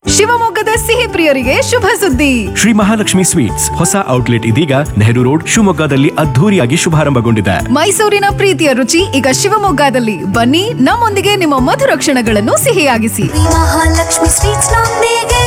ಶಿವಮೊಗ್ಗದ ಸಿಹಿ ಪ್ರಿಯರಿಗೆ ಶುಭ ಸುದ್ದಿ ಶ್ರೀ ಮಹಾಲಕ್ಷ್ಮಿ ಸ್ವೀಟ್ಸ್ ಹೊಸ ಔಟ್ಲೆಟ್ ಇದೀಗ ನೆಹರು ರೋಡ್ ಶಿವಮೊಗ್ಗದಲ್ಲಿ ಅದ್ಧೂರಿಯಾಗಿ ಶುಭಾರಂಭಗೊಂಡಿದೆ ಮೈಸೂರಿನ ಪ್ರೀತಿಯ ರುಚಿ ಈಗ ಶಿವಮೊಗ್ಗದಲ್ಲಿ ಬನ್ನಿ ನಮ್ಮೊಂದಿಗೆ ನಿಮ್ಮ ಮಧುರ ಕ್ಷಣಗಳನ್ನು ಸಿಹಿಯಾಗಿಸಿ ಮಹಾಲಕ್ಷ್ಮಿ ಸ್ವೀಟ್ಸ್ ನೊಂದಿಗೆ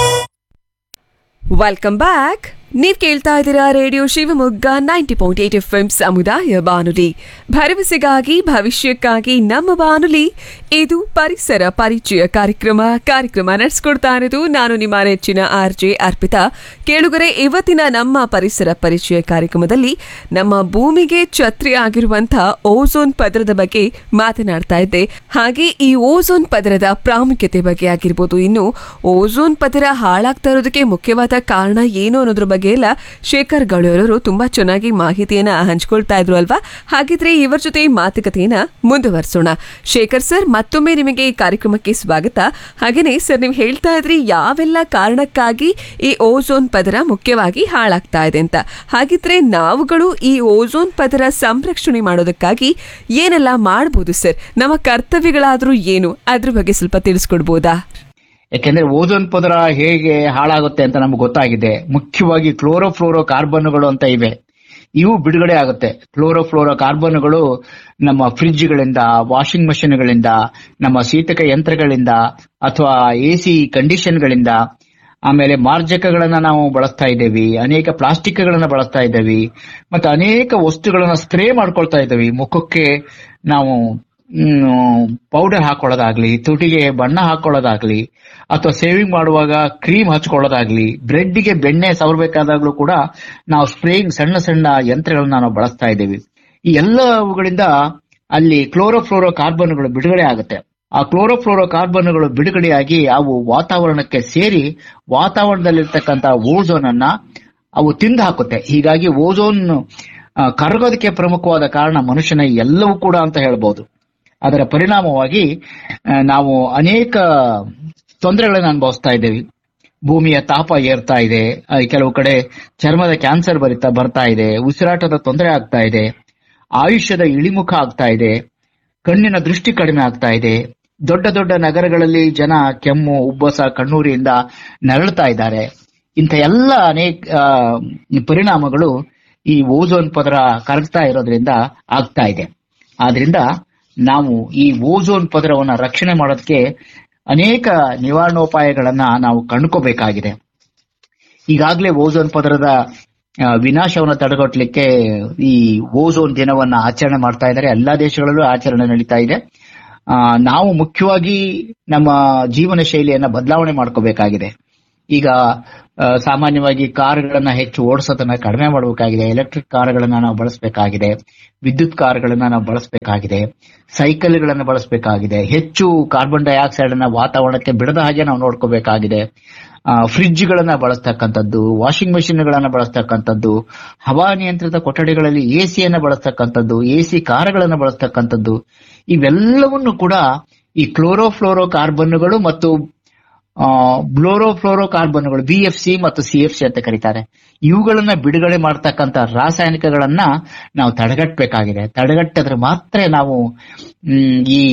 ವೆಲ್ಕಮ್ ಬ್ಯಾಕ್ ನೀವ್ ಕೇಳ್ತಾ ಇದ್ದೀರಾ radio Shivamogga ninety point eight F M ಸಮುದಾಯ ಬಾನುಲಿ ಭರವಸೆಗಾಗಿ ಭವಿಷ್ಯಕ್ಕಾಗಿ ನಮ್ಮ ಬಾನುಲಿ ಇದು ಪರಿಸರ ಪರಿಚಯ ಕಾರ್ಯಕ್ರಮ ಕಾರ್ಯಕ್ರಮ ನಡೆಸ್ಕೊಡ್ತಾ ಇರೋದು ನಾನು ನಿಮ್ಮ ನೆಚ್ಚಿನ ಆರ್ ಜೆ ಅರ್ಪಿತಾ ಕೇಳುಗರೆ ಇವತ್ತಿನ ನಮ್ಮ ಪರಿಸರ ಪರಿಚಯ ಕಾರ್ಯಕ್ರಮದಲ್ಲಿ ನಮ್ಮ ಭೂಮಿಗೆ ಛತ್ರಿ ಆಗಿರುವಂತಹ ಓಝೋನ್ ಪದರದ ಬಗ್ಗೆ ಮಾತನಾಡ್ತಾ ಇದ್ದೆ ಹಾಗೆ ಈ ಓಝೋನ್ ಪದರದ ಪ್ರಾಮುಖ್ಯತೆ ಬಗ್ಗೆ ಆಗಿರ್ಬೋದು ಇನ್ನು ಓಝೋನ್ ಪದರ ಹಾಳಾಗ್ತಾ ಇರೋದಕ್ಕೆ ಮುಖ್ಯವಾದ ಕಾರಣ ಏನು ಅನ್ನೋದ್ರ ಬಗ್ಗೆ ಎಲ್ಲ ಶೇಖರ್ ಗೌಳರವರು ತುಂಬಾ ಚೆನ್ನಾಗಿ ಮಾಹಿತಿಯನ್ನ ಹಂಚ್ಕೊಳ್ತಾ ಇದ್ರು ಅಲ್ವಾ ಹಾಗಿದ್ರೆ ಇವರ ಜೊತೆ ಈ ಮಾತುಕತೆಯನ್ನ ಮುಂದುವರಿಸೋಣ ಶೇಖರ್ ಸರ್ ಮತ್ತೊಮ್ಮೆ ನಿಮಗೆ ಈ ಕಾರ್ಯಕ್ರಮಕ್ಕೆ ಸ್ವಾಗತ ಹಾಗೇನೆ ಸರ್ ನೀವು ಹೇಳ್ತಾ ಇದ್ರಿ ಯಾವೆಲ್ಲ ಕಾರಣಕ್ಕಾಗಿ ಈ ಓಝೋನ್ ಪದರ ಮುಖ್ಯವಾಗಿ ಹಾಳಾಗ್ತಾ ಇದೆ ಅಂತ ಹಾಗಿದ್ರೆ ನಾವುಗಳು ಈ ಓಝೋನ್ ಪದರ ಸಂರಕ್ಷಣೆ ಮಾಡೋದಕ್ಕಾಗಿ ಏನೆಲ್ಲ ಮಾಡ್ಬೋದು ಸರ್ ನಮ್ಮ ಕರ್ತವ್ಯಗಳಾದ್ರೂ ಏನು ಅದ್ರ ಬಗ್ಗೆ ಸ್ವಲ್ಪ ತಿಳಿಸ್ಕೊಡ್ಬೋದಾ ಯಾಕೆಂದ್ರೆ ಓಜೋನ್ ಪದರ ಹೇಗೆ ಹಾಳಾಗುತ್ತೆ ಅಂತ ನಮ್ಗೆ ಗೊತ್ತಾಗಿದೆ ಮುಖ್ಯವಾಗಿ ಕ್ಲೋರೋಫ್ಲೋರೋ ಕಾರ್ಬನ್ಗಳು ಅಂತ ಇವೆ ಇವು ಬಿಡುಗಡೆ ಆಗುತ್ತೆ ಕ್ಲೋರೋಫ್ಲೋರೋ ಕಾರ್ಬನ್ಗಳು ನಮ್ಮ ಫ್ರಿಡ್ಜ್ಗಳಿಂದ ವಾಷಿಂಗ್ ಮಷಿನ್ಗಳಿಂದ ನಮ್ಮ ಶೀತಕ ಯಂತ್ರಗಳಿಂದ ಅಥವಾ ಎ ಸಿ ಕಂಡೀಷನ್ಗಳಿಂದ ಆಮೇಲೆ ಮಾರ್ಜಕಗಳನ್ನ ನಾವು ಬಳಸ್ತಾ ಇದ್ದೇವೆ ಅನೇಕ ಪ್ಲಾಸ್ಟಿಕ್ಗಳನ್ನ ಬಳಸ್ತಾ ಇದ್ದೇವೆ ಮತ್ತೆ ಅನೇಕ ವಸ್ತುಗಳನ್ನ ಸ್ಪ್ರೇ ಮಾಡ್ಕೊಳ್ತಾ ಇದ್ದೇವೆ ಮುಖಕ್ಕೆ ನಾವು ಪೌಡರ್ ಹಾಕೊಳ್ಳೋದಾಗ್ಲಿ ತುಟಿಗೆ ಬಣ್ಣ ಹಾಕೊಳ್ಳೋದಾಗ್ಲಿ ಅಥವಾ ಸೇವಿಂಗ್ ಮಾಡುವಾಗ ಕ್ರೀಮ್ ಹಚ್ಕೊಳ್ಳೋದಾಗ್ಲಿ ಬ್ರೆಡ್ಗೆ ಬೆಣ್ಣೆ ಸವರ್ಬೇಕಾದಾಗ್ಲೂ ಕೂಡ ನಾವು ಸ್ಪ್ರೇಯಿಂಗ್ ಸಣ್ಣ ಸಣ್ಣ ಯಂತ್ರಗಳನ್ನ ನಾವು ಬಳಸ್ತಾ ಇದ್ದೇವೆ ಈ ಎಲ್ಲವುಗಳಿಂದ ಅಲ್ಲಿ ಕ್ಲೋರೋಫ್ಲೋರೋ ಕಾರ್ಬನ್ಗಳು ಬಿಡುಗಡೆ ಆಗುತ್ತೆ ಆ ಕ್ಲೋರೋಫ್ಲೋರೋ ಕಾರ್ಬನ್ಗಳು ಬಿಡುಗಡೆಯಾಗಿ ಅವು ವಾತಾವರಣಕ್ಕೆ ಸೇರಿ ವಾತಾವರಣದಲ್ಲಿರ್ತಕ್ಕಂಥ ಓಝೋನ್ ಅನ್ನ ಅವು ತಿಂದು ಹಾಕುತ್ತೆ ಹೀಗಾಗಿ ಓಝೋನ್ ಆ, ಕರಗೋದಕ್ಕೆ ಪ್ರಮುಖವಾದ ಕಾರಣ ಮನುಷ್ಯನ ಎಲ್ಲವೂ ಕೂಡ ಅಂತ ಹೇಳ್ಬೋದು ಅದರ ಪರಿಣಾಮವಾಗಿ ಆ, ನಾವು ಅನೇಕ ತೊಂದರೆಗಳನ್ನು ಅನುಭವಿಸ್ತಾ ಇದ್ದೇವೆ ಭೂಮಿಯ ತಾಪ ಏರ್ತಾ ಇದೆ ಆ, ಕೆಲವು ಕಡೆ ಚರ್ಮದ ಕ್ಯಾನ್ಸರ್ ಬರಿತಾ ಬರ್ತಾ ಇದೆ ಉಸಿರಾಟದ ತೊಂದರೆ ಆಗ್ತಾ ಇದೆ ಆಯುಷ್ಯದ ಇಳಿಮುಖ ಆಗ್ತಾ ಇದೆ ಕಣ್ಣಿನ ದೃಷ್ಟಿ ಕಡಿಮೆ ಆಗ್ತಾ ಇದೆ ದೊಡ್ಡ ದೊಡ್ಡ ನಗರಗಳಲ್ಲಿ ಜನ ಕೆಮ್ಮು ಉಬ್ಬಸ ಕಣ್ಣೂರಿಯಿಂದ ನರಳುತ್ತಾ ಇದ್ದಾರೆ ಇಂಥ ಎಲ್ಲ ಅನೇಕ ಆ, ಪರಿಣಾಮಗಳು ಈ ಓಝೋನ್ ಪದರ ಕರಗ್ತಾ ಇರೋದ್ರಿಂದ ಆಗ್ತಾ ಇದೆ ಆದ್ರಿಂದ ನಾವು ಈ ಓಝೋನ್ ಪದರವನ್ನ ರಕ್ಷಣೆ ಮಾಡೋದಕ್ಕೆ ಅನೇಕ ನಿವಾರಣೋಪಾಯಗಳನ್ನ ನಾವು ಕಂಡುಕೋಬೇಕಾಗಿದೆ ಈಗಾಗಲೇ ಓಝೋನ್ ಪದರದ ಆ, ವಿನಾಶವನ್ನು ತಡೆಗಟ್ಟಲಿಕ್ಕೆ ಈ ಓಝೋನ್ ದಿನವನ್ನ ಆಚರಣೆ ಮಾಡ್ತಾ ಇದ್ದಾರೆ ಎಲ್ಲಾ ದೇಶಗಳಲ್ಲೂ ಆಚರಣೆ ನಡೀತಾ ಇದೆ ಆ, ನಾವು ಮುಖ್ಯವಾಗಿ ನಮ್ಮ ಜೀವನ ಶೈಲಿಯನ್ನ ಬದಲಾವಣೆ ಮಾಡ್ಕೋಬೇಕಾಗಿದೆ ಈಗ ಆ, ಸಾಮಾನ್ಯವಾಗಿ ಕಾರುಗಳನ್ನ ಹೆಚ್ಚು ಓಡಿಸೋದನ್ನ ಕಡಿಮೆ ಮಾಡಬೇಕಾಗಿದೆ ಎಲೆಕ್ಟ್ರಿಕ್ ಕಾರುಗಳನ್ನ ನಾವು ಬಳಸಬೇಕಾಗಿದೆ ವಿದ್ಯುತ್ ಕಾರುಗಳನ್ನ ನಾವು ಬಳಸಬೇಕಾಗಿದೆ ಸೈಕಲ್ಗಳನ್ನ ಬಳಸಬೇಕಾಗಿದೆ ಹೆಚ್ಚು ಕಾರ್ಬನ್ ಡೈಆಕ್ಸೈಡ್ ಅನ್ನ ವಾತಾವರಣಕ್ಕೆ ಬಿಡದ ಹಾಗೆ ನಾವು ನೋಡ್ಕೋಬೇಕಾಗಿದೆ ಫ್ರಿಡ್ಜ್ ಗಳನ್ನ ಬಳಸ್ತಕ್ಕಂಥದ್ದು ವಾಷಿಂಗ್ ಮಷಿನ್ ಗಳನ್ನ ಬಳಸ್ತಕ್ಕಂಥದ್ದು ಹವಾ ನಿಯಂತ್ರಿತ ಕೊಠಡಿಗಳಲ್ಲಿ ಎಸಿಯನ್ನ ಬಳಸ್ತಕ್ಕಂಥದ್ದು ಎಸಿ ಕಾರುಗಳನ್ನ ಬಳಸ್ತಕ್ಕಂಥದ್ದು ಇವೆಲ್ಲವನ್ನು ಕೂಡ ಈ ಕ್ಲೋರೋಫ್ಲೋರೋ ಕಾರ್ಬನ್ಗಳು ಮತ್ತು ಬ್ಲೋರೋಫ್ಲೋರೋ ಕಾರ್ಬನ್ಗಳು ಬಿ ಎಫ್ ಸಿ ಮತ್ತು ಸಿ ಎಫ್ ಸಿ ಅಂತ ಕರೀತಾರೆ ಇವುಗಳನ್ನ ಬಿಡುಗಡೆ ಮಾಡತಕ್ಕಂತ ರಾಸಾಯನಿಕಗಳನ್ನ ನಾವು ತಡೆಗಟ್ಟಬೇಕಾಗಿದೆ ತಡೆಗಟ್ಟಿದ್ರೆ ಮಾತ್ರ ನಾವು ಮ್, ಈ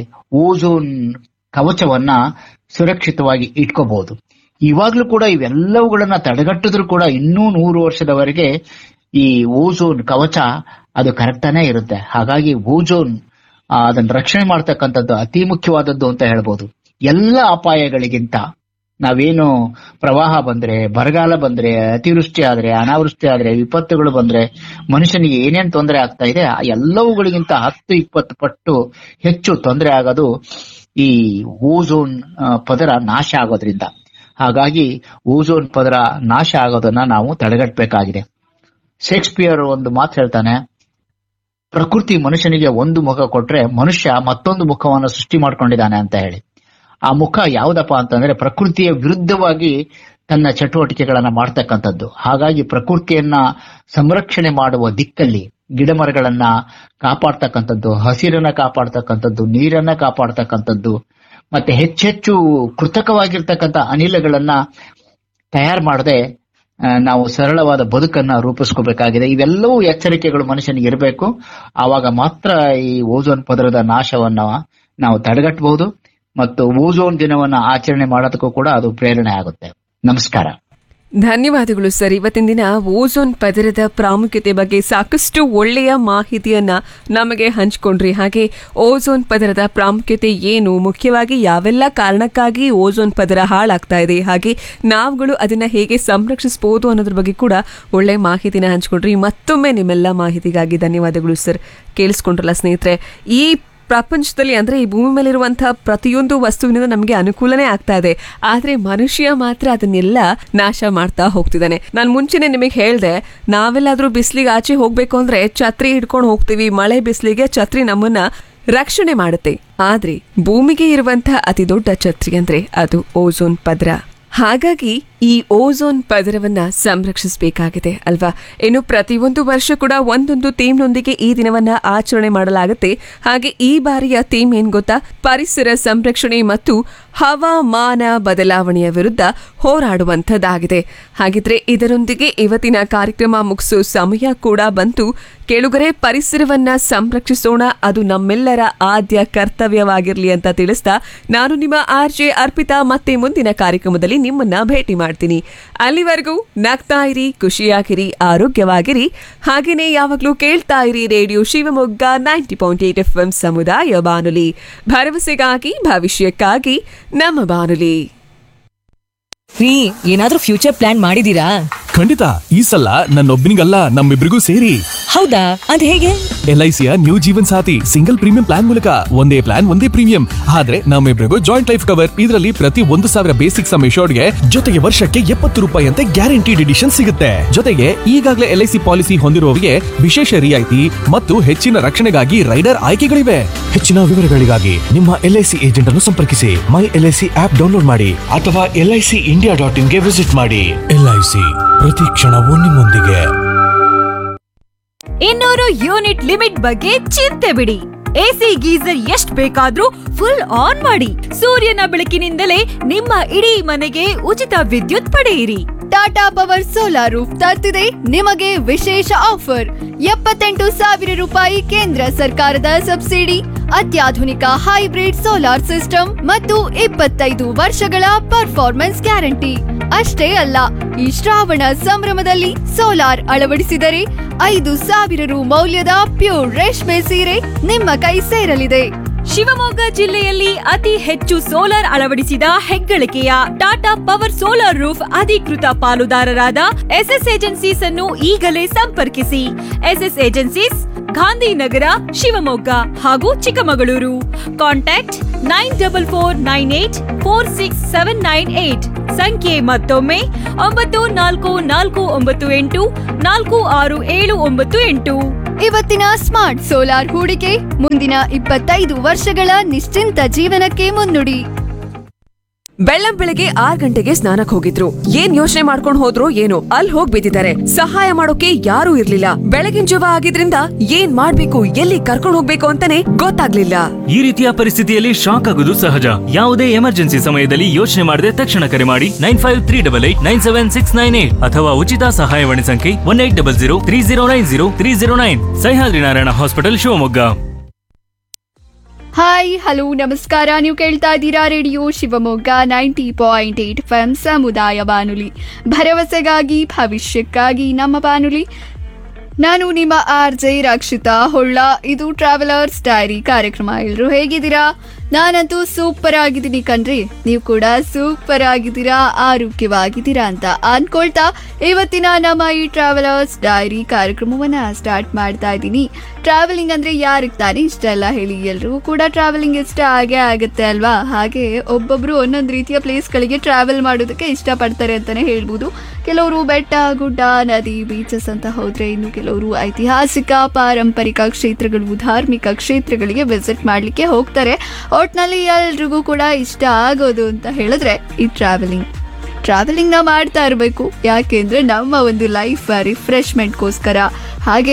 ಓಝೋನ್ ಕವಚವನ್ನ ಸುರಕ್ಷಿತವಾಗಿ ಇಟ್ಕೋಬಹುದು ಇವಾಗ್ಲೂ ಕೂಡ ಇವೆಲ್ಲವುಗಳನ್ನ ತಡೆಗಟ್ಟಿದ್ರು ಕೂಡ ಇನ್ನೂ ನೂರು ವರ್ಷದವರೆಗೆ ಈ ಓಝೋನ್ ಕವಚ ಅದು ಕರೆಕ್ಟಾನೇ ಇರುತ್ತೆ ಹಾಗಾಗಿ ಓಝೋನ್ ಆ, ಅದನ್ನ ರಕ್ಷಣೆ ಮಾಡ್ತಕ್ಕಂಥದ್ದು ಅತಿ ಮುಖ್ಯವಾದದ್ದು ಅಂತ ಹೇಳ್ಬೋದು ಎಲ್ಲ ಅಪಾಯಗಳಿಗಿಂತ ನಾವೇನು ಪ್ರವಾಹ ಬಂದ್ರೆ ಬರಗಾಲ ಬಂದ್ರೆ ಅತಿವೃಷ್ಟಿ ಆದ್ರೆ ಅನಾವೃಷ್ಟಿ ಆದ್ರೆ ವಿಪತ್ತುಗಳು ಬಂದ್ರೆ ಮನುಷ್ಯನಿಗೆ ಏನೇನ್ ತೊಂದರೆ ಆಗ್ತಾ ಇದೆ ಆ ಎಲ್ಲವುಗಳಿಗಿಂತ ಹತ್ತು ಇಪ್ಪತ್ತು ಪಟ್ಟು ಹೆಚ್ಚು ತೊಂದರೆ ಆಗೋದು ಈ ಓಝೋನ್ ಆ, ಪದರ ನಾಶ ಆಗೋದ್ರಿಂದ ಹಾಗಾಗಿ ಓಝೋನ್ ಪದರ ನಾಶ ಆಗೋದನ್ನ ನಾವು ತಡೆಗಟ್ಟಬೇಕಾಗಿದೆ ಶೇಕ್ಸ್ಪಿಯರ್ ಒಂದು ಮಾತು ಹೇಳ್ತಾನೆ ಪ್ರಕೃತಿ ಮನುಷ್ಯನಿಗೆ ಒಂದು ಮುಖ ಕೊಟ್ರೆ ಮನುಷ್ಯ ಮತ್ತೊಂದು ಮುಖವನ್ನು ಸೃಷ್ಟಿ ಮಾಡ್ಕೊಂಡಿದ್ದಾನೆ ಅಂತ ಹೇಳಿ ಆ ಮುಖ ಯಾವ್ದಪ್ಪ ಅಂತಂದ್ರೆ ಪ್ರಕೃತಿಯ ವಿರುದ್ಧವಾಗಿ ತನ್ನ ಚಟುವಟಿಕೆಗಳನ್ನ ಮಾಡ್ತಕ್ಕಂಥದ್ದು ಹಾಗಾಗಿ ಪ್ರಕೃತಿಯನ್ನ ಸಂರಕ್ಷಣೆ ಮಾಡುವ ದಿಕ್ಕಲ್ಲಿ ಗಿಡ ಮರಗಳನ್ನ ಕಾಪಾಡ್ತಕ್ಕಂಥದ್ದು ಹಸಿರನ್ನ ಕಾಪಾಡ್ತಕ್ಕಂಥದ್ದು ನೀರನ್ನ ಕಾಪಾಡ್ತಕ್ಕಂಥದ್ದು ಮತ್ತೆ ಹೆಚ್ಚೆಚ್ಚು ಕೃತಕವಾಗಿರ್ತಕ್ಕಂಥ ಅನಿಲಗಳನ್ನ ತಯಾರು ಮಾಡದೆ ಆ, ನಾವು ಸರಳವಾದ ಬದುಕನ್ನ ರೂಪಿಸ್ಕೋಬೇಕಾಗಿದೆ ಇವೆಲ್ಲವೂ ಎಚ್ಚರಿಕೆಗಳು ಮನುಷ್ಯನಿಗೆ ಇರಬೇಕು ಆವಾಗ ಮಾತ್ರ ಈ ಓಝೋನ್ ಪದರದ ನಾಶವನ್ನ ನಾವು ತಡೆಗಟ್ಟಬಹುದು ಮತ್ತು ಓಝೋನ್ ದಿನವನ್ನ ಆಚರಣೆ ಮಾಡೋದಕ್ಕೂ ಕೂಡ ಅದು ಪ್ರೇರಣೆ ಆಗುತ್ತೆ ನಮಸ್ಕಾರ ಧನ್ಯವಾದಗಳು ಸರ್ ಇವತ್ತಿನ ದಿನ ಓಝೋನ್ ಪದರದ ಪ್ರಾಮುಖ್ಯತೆ ಬಗ್ಗೆ ಸಾಕಷ್ಟು ಒಳ್ಳೆಯ ಮಾಹಿತಿಯನ್ನ ನಮಗೆ ಹಂಚಿಕೊಂಡ್ರಿ ಹಾಗೆ ಓಝೋನ್ ಪದರದ ಪ್ರಾಮುಖ್ಯತೆ ಏನು ಮುಖ್ಯವಾಗಿ ಯಾವೆಲ್ಲ ಕಾರಣಕ್ಕಾಗಿ ಓಝೋನ್ ಪದರ ಹಾಳಾಗ್ತಾ ಇದೆ ಹಾಗೆ ನಾವುಗಳು ಅದನ್ನ ಹೇಗೆ ಸಂರಕ್ಷಿಸಬಹುದು ಅನ್ನೋದ್ರ ಬಗ್ಗೆ ಕೂಡ ಒಳ್ಳೆ ಮಾಹಿತಿನ ಹಂಚಿಕೊಂಡ್ರಿ ಮತ್ತೊಮ್ಮೆ ನಿಮ್ಮೆಲ್ಲ ಮಾಹಿತಿಗಾಗಿ ಧನ್ಯವಾದಗಳು ಸರ್ ಕೇಳಿಸ್ಕೊಂಡ್ರಲ್ಲ ಸ್ನೇಹಿತರೆ ಈ ಪ್ರಪಂಚದಲ್ಲಿ ಅಂದ್ರೆ ಈ ಭೂಮಿ ಮೇಲಿರುವಂತಹ ಪ್ರತಿಯೊಂದು ವಸ್ತುವಿನಿಂದ ನಮಗೆ ಅನುಕೂಲನೇ ಆಗ್ತಾ ಇದೆ ಆದ್ರೆ ಮನುಷ್ಯ ಮಾತ್ರ ಅದನ್ನೆಲ್ಲ ನಾಶ ಮಾಡ್ತಾ ಹೋಗ್ತಿದ್ದಾನೆ ನಾನು ಮುಂಚೆನೆ ನಿಮಗೆ ಹೇಳ್ದೆ ನಾವೆಲ್ಲಾದ್ರೂ ಬಿಸಿಲಿಗೆ ಆಚೆ ಹೋಗ್ಬೇಕು ಅಂದ್ರೆ ಛತ್ರಿ ಹಿಡ್ಕೊಂಡು ಹೋಗ್ತೀವಿ ಮಳೆ ಬಿಸಿಲಿಗೆ ಛತ್ರಿ ನಮ್ಮನ್ನ ರಕ್ಷಣೆ ಮಾಡುತ್ತೆ ಆದ್ರೆ ಭೂಮಿಗೆ ಇರುವಂತಹ ಅತಿ ದೊಡ್ಡ ಛತ್ರಿ ಅಂದ್ರೆ ಅದು ಓಝೋನ್ ಪದರ ಹಾಗಾಗಿ ಈ ಓಝೋನ್ ಪದರವನ್ನ ಸಂರಕ್ಷಿಸಬೇಕಾಗಿದೆ ಅಲ್ವಾ ಇನ್ನು ಪ್ರತಿಯೊಂದು ವರ್ಷ ಕೂಡ ಒಂದೊಂದು ಥೀಮ್ನೊಂದಿಗೆ ಈ ದಿನವನ್ನ ಆಚರಣೆ ಮಾಡಲಾಗುತ್ತೆ ಹಾಗೆ ಈ ಬಾರಿಯ ಥೀಮ್ ಏನ್ ಗೊತ್ತಾ ಪರಿಸರ ಸಂರಕ್ಷಣೆ ಮತ್ತು ಹವಾಮಾನ ಬದಲಾವಣೆಯ ವಿರುದ್ಧ ಹೋರಾಡುವಂಥದ್ದಾಗಿದೆ ಹಾಗಿದ್ರೆ ಇದರೊಂದಿಗೆ ಇವತ್ತಿನ ಕಾರ್ಯಕ್ರಮ ಮುಗಿಸೋ ಸಮಯ ಕೂಡ ಬಂತು ಕೇಳುಗರೆ ಪರಿಸರವನ್ನ ಸಂರಕ್ಷಿಸೋಣ ಅದು ನಮ್ಮೆಲ್ಲರ ಆದ್ಯ ಕರ್ತವ್ಯವಾಗಿರ್ಲಿ ಅಂತ ತಿಳಿಸ್ತಾ ನಾನು ನಿಮ್ಮ ಆರ್ ಜೆ ಅರ್ಪಿತಾ ಮತ್ತೆ ಮುಂದಿನ ಕಾರ್ಯಕ್ರಮದಲ್ಲಿ ನಿಮ್ಮನ್ನ ಭೇಟಿ ಮಾಡ್ತೀನಿ ಅಲ್ಲಿವರೆಗೂ ನಗ್ತಾ ಇರಿ ಖುಷಿಯಾಗಿರಿ ಆರೋಗ್ಯವಾಗಿರಿ ಹಾಗೇನೆ ಯಾವಾಗ್ಲೂ ಕೇಳ್ತಾ ಇರಿ radio Shivamogga ninety point eight F M ಸಮುದಾಯ ಬಾನುಲಿ ಭರವಸೆಗಾಗಿ ಭವಿಷ್ಯಕ್ಕಾಗಿ ನಮ್ಮ ಬಾನುಲಿ ರೀ ಏನಾದ್ರೂ ಫ್ಯೂಚರ್ ಪ್ಲಾನ್ ಮಾಡಿದೀರಾ ಖಂಡಿತ ಈ ಸಲ ನನ್ನೊಬ್ಬನಿಗಲ್ಲ ನಮ್ಮಿಬ್ರಿಗೂ ಸೇರಿ ಹೌದಾ ಅದ್ ಹೇಗೆ ಎಲ್ ಐ ಸಿಯ new Jeevan Saathi single premium plan ಮೂಲಕ ಒಂದೇ ಪ್ಲಾನ್ ಒಂದೇ ಪ್ರೀಮಿಯಂ ಆದ್ರೆ ನಮ್ಮಿಬ್ರಿಗೂ ಜಾಯಿಂಟ್ ಲೈಫ್ ಕವರ್ ಇದರಲ್ಲಿ ಪ್ರತಿ ಒಂದು ಸಾವಿರ ಬೇಸಿಕ್ ಸಮ್ ಗೆ ಜೊತೆಗೆ ವರ್ಷಕ್ಕೆ ಎಪ್ಪತ್ತು ರೂಪಾಯಿ ಅಂತೆ ಗ್ಯಾರಂಟಿಡ್ ಎಡಿಷನ್ ಸಿಗುತ್ತೆ ಜೊತೆಗೆ ಈಗಾಗಲೇ ಎಲ್ ಐ ಸಿ ಪಾಲಿಸಿ ಹೊಂದಿರುವವರಿಗೆ ವಿಶೇಷ ರಿಯಾಯಿತಿ ಮತ್ತು ಹೆಚ್ಚಿನ ರಕ್ಷಣೆಗಾಗಿ ರೈಡರ್ ಆಯ್ಕೆಗಳಿವೆ ಹೆಚ್ಚಿನ ವಿವರಗಳಿಗಾಗಿ ನಿಮ್ಮ ಎಲ್ ಐ ಸಿ ಏಜೆಂಟ್ ಅನ್ನು ಸಂಪರ್ಕಿಸಿ my L I C app download ಮಾಡಿ ಅಥವಾ L I C India dot ಇನ್ಗೆ ವಿಸಿಟ್ ಮಾಡಿ ಎಲ್ ಐ ಸಿ ಪ್ರತಿ ಕ್ಷಣವೂ ನಿಮ್ಮೊಂದಿಗೆ ಇನ್ನೂರು ಯೂನಿಟ್ ಲಿಮಿಟ್ ಬಗ್ಗೆ ಚಿಂತೆ ಬಿಡಿ ಎಸಿ ಗೀಸರ್ ಎಷ್ಟ್ ಬೇಕಾದ್ರೂ ಫುಲ್ ಆನ್ ಮಾಡಿ ಸೂರ್ಯನ ಬೆಳಕಿನಿಂದಲೇ ನಿಮ್ಮ ಇಡೀ ಮನೆಗೆ ಉಚಿತ ವಿದ್ಯುತ್ ಪಡೆಯಿರಿ ಟಾಟಾ ಪವರ್ ಸೋಲಾರ್ ರೂಫ್ ತರ್ತಿದೆ ನಿಮಗೆ ವಿಶೇಷ ಆಫರ್ ಎಪ್ಪತ್ತೆಂಟು ಸಾವಿರ ರೂಪಾಯಿ ಕೇಂದ್ರ ಸರ್ಕಾರದ ಸಬ್ಸಿಡಿ ಅತ್ಯಾಧುನಿಕ ಹೈಬ್ರಿಡ್ ಸೋಲಾರ್ ಸಿಸ್ಟಮ್ ಮತ್ತು ಇಪ್ಪತ್ತೈದು ವರ್ಷಗಳ ಪರ್ಫಾರ್ಮೆನ್ಸ್ ಗ್ಯಾರಂಟಿ ಅಷ್ಟೇ ಅಲ್ಲ ಈ ಶ್ರಾವಣ ಸಂಭ್ರಮದಲ್ಲಿ ಸೋಲಾರ್ ಅಳವಡಿಸಿದರೆ ಐದು ಸಾವಿರ ರು ಮೌಲ್ಯದ ಪ್ಯೂರ್ ರೇಷ್ಮೆ ಸೀರೆ ನಿಮ್ಮ ಕೈ ಸೇರಲಿದೆ ಶಿವಮೊಗ್ಗ ಜಿಲ್ಲೆಯಲ್ಲಿ ಅತಿ ಹೆಚ್ಚು ಸೋಲಾರ್ ಅಳವಡಿಸಿದ ಹೆಗ್ಗಳಿಕೆಯ ಟಾಟಾ ಪವರ್ ಸೋಲಾರ್ ರೂಫ್ ಅಧಿಕೃತ ಪಾಲುದಾರರಾದ ಎಸ್ಎಸ್ ಏಜೆನ್ಸೀಸ್ ಅನ್ನು ಈಗಲೇ ಸಂಪರ್ಕಿಸಿ ಎಸ್ಎಸ್ ಏಜೆನ್ಸೀಸ್ ಗಾಂಧಿನಗರ ಶಿವಮೊಗ್ಗ ಹಾಗೂ Chikkamagaluru contact nine double four nine eight four six seven nine eight ಸಂಖ್ಯೆ ಮತ್ತೊಮ್ಮೆ ಒಂಬತ್ತು ನಾಲ್ಕು ನಾಲ್ಕು ಒಂಬತ್ತು ಎಂಟು ನಾಲ್ಕು ಆರು ಏಳು ಒಂಬತ್ತು ಎಂಟು ಇವತ್ತಿನ ಸ್ಮಾರ್ಟ್ ಸೋಲಾರ್ ಹೂಡಿಕೆ ಮುಂದಿನ ಇಪ್ಪತ್ತೈದು ವರ್ಷಗಳ ನಿಶ್ಚಿಂತ ಜೀವನಕ್ಕೆ ಮುನ್ನುಡಿ ಬೆಳ್ಳಂ ಬೆಳಗ್ಗೆ ಆರ್ ಗಂಟೆಗೆ ಸ್ನಾನಕ್ ಹೋಗಿದ್ರು ಏನ್ ಯೋಚನೆ ಮಾಡ್ಕೊಂಡ್ ಹೋದ್ರು ಏನೋ ಅಲ್ಲಿ ಹೋಗ್ ಬಿದ್ದಿದ್ದಾರೆ ಸಹಾಯ ಮಾಡೋಕೆ ಯಾರೂ ಇರ್ಲಿಲ್ಲ ಬೆಳಗಿನ ಜವ ಆಗಿದ್ರಿಂದ ಏನ್ ಮಾಡ್ಬೇಕು ಎಲ್ಲಿ ಕರ್ಕೊಂಡ್ ಹೋಗ್ಬೇಕು ಅಂತಾನೆ ಗೊತ್ತಾಗ್ಲಿಲ್ಲ ಈ ರೀತಿಯ ಪರಿಸ್ಥಿತಿಯಲ್ಲಿ ಶಾಕ್ ಆಗುವುದು ಸಹಜ ಯಾವುದೇ ಎಮರ್ಜೆನ್ಸಿ ಸಮಯದಲ್ಲಿ ಯೋಚನೆ ಮಾಡದೆ ತಕ್ಷಣ ಕರೆ ಮಾಡಿ nine five three double eight nine seven six nine eight ಅಥವಾ ಉಚಿತ ಸಹಾಯವಾಣಿ ಸಂಖ್ಯೆ one eight double zero three zero nine zero three zero nine Sahyadri Narayana hospital Shivamogga hi hello ನಮಸ್ಕಾರ ನೀವು ಕೇಳ್ತಾ ಇದ್ದೀರಾ radio Shivamogga ninety point eight F M ಸಮುದಾಯ ಬಾನುಲಿ ಭರವಸೆಗಾಗಿ ಭವಿಷ್ಯಕ್ಕಾಗಿ ನಮ್ಮ ಬಾನುಲಿ ನಾನು ನಿಮ್ಮ ಆರ್ ಜೆ ರಕ್ಷಿತಾ ಹೊಳ್ಳ ಇದು ಟ್ರಾವೆಲರ್ಸ್ ಡೈರಿ ಕಾರ್ಯಕ್ರಮ ಎಲ್ಲರೂ ಹೇಗಿದ್ದೀರಾ ನಾನಂತೂ ಸೂಪರ್ ಆಗಿದ್ದೀನಿ ಕಣ್ರಿ ನೀವು ಕೂಡ ಸೂಪರ್ ಆಗಿದ್ದೀರಾ ಆರೋಗ್ಯವಾಗಿದ್ದೀರಾ ಅಂತ ಅನ್ಕೊಳ್ತಾ ಇವತ್ತಿನ ನಮ್ಮ ಈ ಟ್ರಾವೆಲರ್ಸ್ ಡೈರಿ ಕಾರ್ಯಕ್ರಮವನ್ನ ಸ್ಟಾರ್ಟ್ ಮಾಡ್ತಾ ಇದ್ದೀನಿ ಟ್ರಾವೆಲಿಂಗ್ ಅಂದ್ರೆ ಯಾರಿಗೆ ತಾನೇ ಇಷ್ಟ ಅಲ್ಲ ಹೇಳಿ ಎಲ್ರಿಗೂ ಕೂಡ ಟ್ರಾವೆಲಿಂಗ್ ಇಷ್ಟ ಆಗೇ ಆಗುತ್ತೆ ಅಲ್ವಾ ಹಾಗೆ ಒಬ್ಬೊಬ್ರು ಒಂದೊಂದು ರೀತಿಯ ಪ್ಲೇಸ್ಗಳಿಗೆ ಟ್ರಾವೆಲ್ ಮಾಡೋದಕ್ಕೆ ಇಷ್ಟಪಡ್ತಾರೆ ಅಂತಾನೆ ಹೇಳ್ಬೋದು ಕೆಲವರು ಬೆಟ್ಟ ಗುಡ್ಡ ನದಿ ಬೀಚಸ್ ಅಂತ ಹೋದ್ರೆ ಇನ್ನು ಕೆಲವರು ಐತಿಹಾಸಿಕ ಪಾರಂಪರಿಕ ಕ್ಷೇತ್ರಗಳು ಧಾರ್ಮಿಕ ಕ್ಷೇತ್ರಗಳಿಗೆ ವಿಸಿಟ್ ಮಾಡ್ಲಿಕ್ಕೆ ಹೋಗ್ತಾರೆ ಒಟ್ನಲ್ಲಿ ಎಲ್ರಿಗೂ ಕೂಡ ಇಷ್ಟ ಆಗೋದು ಅಂತ ಹೇಳಿದ್ರೆ ಈ ಟ್ರಾವೆಲಿಂಗ್ ಟ್ರಾವೆಲಿಂಗ್ ನ ಮಾಡ್ತಾ ಇರಬೇಕು ಯಾಕೆಂದ್ರೆ ನಮ್ಮ ಒಂದು ಲೈಫ್ ರಿಫ್ರೆಶ್ಮೆಂಟ್ಗೋಸ್ಕರ ಹಾಗೆ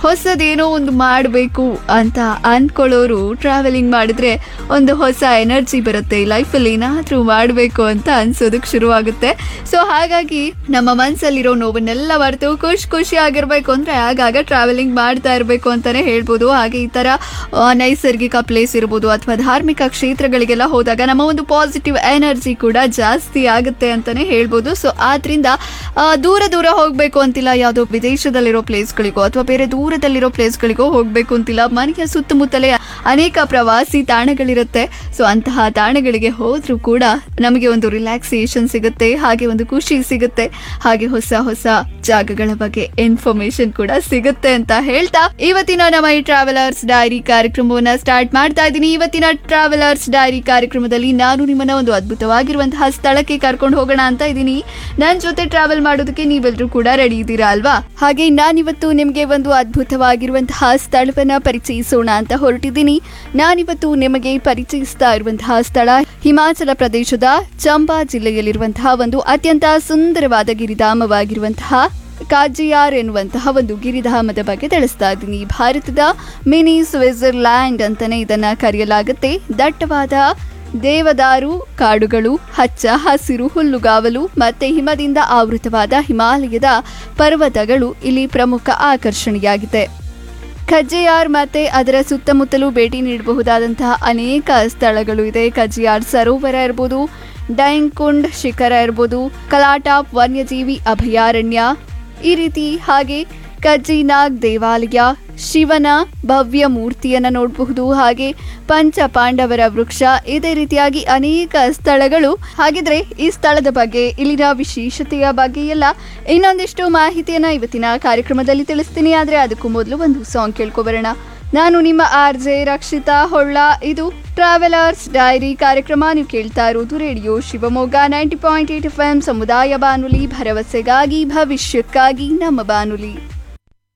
ಹೊಸದೇನೋ ಒಂದು ಮಾಡಬೇಕು ಅಂತ ಅಂದ್ಕೊಳ್ಳೋರು ಟ್ರಾವೆಲಿಂಗ್ ಮಾಡಿದ್ರೆ ಒಂದು ಹೊಸ ಎನರ್ಜಿ ಬರುತ್ತೆ ಲೈಫಲ್ಲಿ ಏನಾದರೂ ಮಾಡಬೇಕು ಅಂತ ಅನ್ಸೋದಕ್ಕೆ ಶುರುವಾಗುತ್ತೆ ಸೊ ಹಾಗಾಗಿ ನಮ್ಮ ಮನಸ್ಸಲ್ಲಿರೋ ನೋವನ್ನೆಲ್ಲ ಮರೆತು ಖುಷಿ ಖುಷಿ ಆಗಿರ್ಬೇಕು ಅಂದರೆ ಆಗಾಗ ಟ್ರಾವೆಲಿಂಗ್ ಮಾಡ್ತಾ ಇರಬೇಕು ಅಂತಾನೆ ಹೇಳ್ಬೋದು ಹಾಗೆ ಈ ಥರ ಆ, ನೈಸರ್ಗಿಕ ಪ್ಲೇಸ್ ಇರ್ಬೋದು ಅಥವಾ ಧಾರ್ಮಿಕ ಕ್ಷೇತ್ರಗಳಿಗೆಲ್ಲ ಹೋದಾಗ ನಮ್ಮ ಒಂದು ಪಾಸಿಟಿವ್ ಎನರ್ಜಿ ಕೂಡ ಜಾಸ್ತಿ ಆಗುತ್ತೆ ಅಂತಾನೆ ಹೇಳ್ಬೋದು ಸೊ ಆದ್ರಿಂದ ಆ, ದೂರ ದೂರ ಹೋಗಬೇಕು ಅಂತಿಲ್ಲ ಯಾವುದೋ ವಿದೇಶದಲ್ಲಿರೋ ಪ್ಲೇಸ್ಗಳಿಗೋ ಅಥವಾ ಬೇರೆ ದೂರದಲ್ಲಿರೋ ಪ್ಲೇಸ್ಗಳಿಗೋ ಹೋಗಬೇಕು ಅಂತಿಲ್ಲ ಮನೆಯ ಸುತ್ತಮುತ್ತಲೇ ಅನೇಕ ಪ್ರವಾಸಿ ತಾಣಗಳಿರುತ್ತೆ ಸೊ ಅಂತಹ ತಾಣಗಳಿಗೆ ಹೋದ್ರೂ ಕೂಡ ನಮಗೆ ಒಂದು ರಿಲ್ಯಾಕ್ಸೇಷನ್ ಸಿಗುತ್ತೆ ಹಾಗೆ ಒಂದು ಖುಷಿ ಸಿಗುತ್ತೆ ಹಾಗೆ ಹೊಸ ಹೊಸ ಜಾಗಗಳ ಬಗ್ಗೆ ಇನ್ಫಾರ್ಮೇಶನ್ ಕೂಡ ಸಿಗುತ್ತೆ ಅಂತ ಹೇಳ್ತಾ ಇವತ್ತಿನ ನಮ್ಮ ಈ ಟ್ರಾವೆಲರ್ಸ್ ಡೈರಿ ಕಾರ್ಯಕ್ರಮವನ್ನ ಸ್ಟಾರ್ಟ್ ಮಾಡ್ತಾ ಇದ್ದೀನಿ ಇವತ್ತಿನ ಟ್ರಾವೆಲರ್ಸ್ ಡೈರಿ ಕಾರ್ಯಕ್ರಮದಲ್ಲಿ ನಾನು ನಿಮ್ಮನ್ನ ಒಂದು ಅದ್ಭುತವಾಗಿರುವಂತಹ ಸ್ಥಳಕ್ಕೆ ಕರ್ಕೊಂಡು ಹೋಗೋಣ ಅಂತ ಇದ್ದೀನಿ ನನ್ನ ಜೊತೆ ಟ್ರಾವೆಲ್ ಮಾಡೋದಕ್ಕೆ ನೀವೆಲ್ಲರೂ ಕೂಡ ರೆಡಿ ಇದ್ದೀರಾ ಅಲ್ವಾ ಹಾಗೆ ನಾನಿವತ್ತು ನಿಮಗೆ ಒಂದು ಅದ್ಭುತವಾಗಿರುವಂತಹ ಸ್ಥಳವನ್ನ ಪರಿಚಯಿಸೋಣ ಅಂತ ಹೊರಟಿದ್ದೀನಿ ನಾನಿವತ್ತು ನಿಮಗೆ ಪರಿಚಯಿಸ್ತಾ ಇರುವಂತಹ ಸ್ಥಳ ಹಿಮಾಚಲ ಪ್ರದೇಶದ ಚಂಬಾ ಜಿಲ್ಲೆಯಲ್ಲಿರುವಂತಹ ಒಂದು ಅತ್ಯಂತ ಸುಂದರವಾದ ಗಿರಿಧಾಮವಾಗಿರುವಂತಹ ಕಾಜಿಯಾರ್ ಎನ್ನುವಂತಹ ಒಂದು ಗಿರಿಧಾಮದ ಬಗ್ಗೆ ತಿಳಿಸ್ತಾ ಇದ್ದೀನಿ ಭಾರತದ ಮಿನಿ ಸ್ವಿಟ್ಜರ್ಲ್ಯಾಂಡ್ ಅಂತಾನೆ ಇದನ್ನ ಕರೆಯಲಾಗುತ್ತೆ ದಟ್ಟವಾದ ದೇವದಾರು ಕಾಡುಗಳು ಹಚ್ಚ ಹಸಿರು ಹುಲ್ಲುಗಾವಲು ಮತ್ತೆ ಹಿಮದಿಂದ ಆವೃತವಾದ ಹಿಮಾಲಯದ ಪರ್ವತಗಳು ಇಲ್ಲಿ ಪ್ರಮುಖ ಆಕರ್ಷಣೆಯಾಗಿದೆ ಖಜ್ಜಿಯಾರ್ ಮತ್ತೆ ಅದರ ಸುತ್ತಮುತ್ತಲೂ ಭೇಟಿ ನೀಡಬಹುದಾದಂತಹ ಅನೇಕ ಸ್ಥಳಗಳು ಇದೆ ಖಜ್ಜಿಯಾರ್ ಸರೋವರ ಇರ್ಬೋದು ಡೈಂಕುಂಡ್ ಶಿಖರ ಇರ್ಬೋದು ಕಲಾಟಾಪ್ ವನ್ಯಜೀವಿ ಅಭಯಾರಣ್ಯ ಈ ರೀತಿ ಹಾಗೆ ಕಜ್ಜಿನಾಗ್ ದೇವಾಲಯ ಶಿವನ ಭವ್ಯ ಮೂರ್ತಿಯನ್ನ ನೋಡಬಹುದು ಹಾಗೆ ಪಂಚ ಪಾಂಡವರ ವೃಕ್ಷ ಇದೇ ರೀತಿಯಾಗಿ ಅನೇಕ ಸ್ಥಳಗಳು ಹಾಗಿದ್ರೆ ಈ ಸ್ಥಳದ ಬಗ್ಗೆ ಇಲ್ಲಿನ ವಿಶೇಷತೆಯ ಬಗ್ಗೆ ಎಲ್ಲ ಇನ್ನೊಂದಿಷ್ಟು ಮಾಹಿತಿಯನ್ನ ಇವತ್ತಿನ ಕಾರ್ಯಕ್ರಮದಲ್ಲಿ ತಿಳಿಸ್ತೀನಿ ಆದ್ರೆ ಅದಕ್ಕೂ ಮೊದಲು ಒಂದು ಸಾಂಗ್ ಕೇಳ್ಕೊಬರೋಣ ನಾನು ನಿಮ್ಮ ಆರ್ ಜೆ ರಕ್ಷಿತಾ ಹೊಳ್ಳ ಇದು ಟ್ರಾವೆಲರ್ಸ್ ಡೈರಿ ಕಾರ್ಯಕ್ರಮ ನೀವು ಕೇಳ್ತಾ ಇರೋದು radio Shivamogga ninety point eight F M ಸಮುದಾಯ ಬಾನುಲಿ ಭರವಸೆಗಾಗಿ ಭವಿಷ್ಯಕ್ಕಾಗಿ ನಮ್ಮ ಬಾನುಲಿ